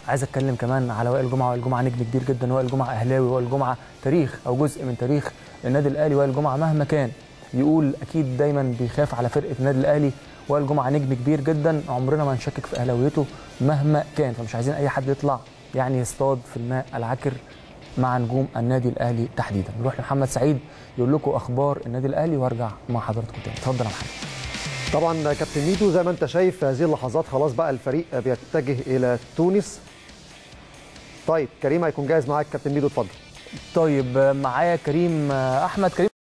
عايز اتكلم كمان على وائل جمعه وائل جمعه نجم كبير جدا وائل جمعه اهلاوي وائل جمعه تاريخ او جزء من تاريخ النادي الاهلي وائل جمعه مهما كان يقول اكيد دايما بيخاف على فرقه النادي الاهلي وائل جمعه نجم كبير جدا عمرنا ما نشكك في اهلاويته مهما كان فمش عايزين اي حد يطلع يعني يصطاد في الماء العكر مع نجوم النادي الاهلي تحديدا نروح لمحمد سعيد يقول لكم اخبار النادي الاهلي وارجع مع حضراتكم تاني اتفضل يا محمد طبعا كابتن ميدو زي ما انت شايف في هذه اللحظات خلاص بقى الفريق بيتجه الى تونس طيب كريم هيكون جاهز معاك كابتن ميدو اتفضل طيب معايا كريم احمد كريم